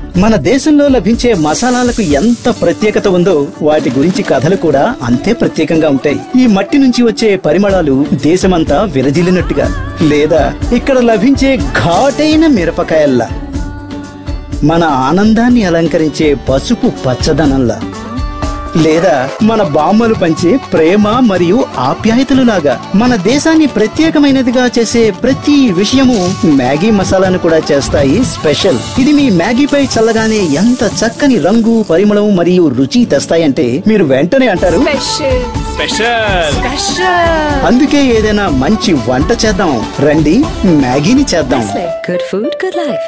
మన దేశంలో లభించే మసాలాలకు ఎంత ప్రత్యేకత ఉందో వాటి గురించి కథలు కూడా అంతే ప్రత్యేకంగా ఉంటాయి ఈ మట్టి నుంచి వచ్చే పరిమళాలు దేశమంతా విరజిల్లినట్టుగా లేదా ఇక్కడ లభించే ఘాటైన మిరపకాయల్లా మన ఆనందాన్ని అలంకరించే పసుపు పచ్చదనంలా లేదా మన బామ్మలు పంచే ప్రేమ మరియు ఆప్యాయతలులాగా మన దేశాన్ని ప్రత్యేకమైనదిగా చేసే ప్రతి విషయము మ్యాగీ మసాలాను కూడా చేస్తాయి స్పెషల్ ఇది మీ మ్యాగీపై చల్లగానే ఎంత చక్కని రంగు పరిమళం మరియు రుచి తెస్తాయంటే మీరు వెంటనే అంటారు స్పెషల్ స్పెషల్ స్పెషల్ అందుకే ఏదైనా మంచి వంట చేద్దాం రండి మ్యాగీని చేద్దాం Good food, good life.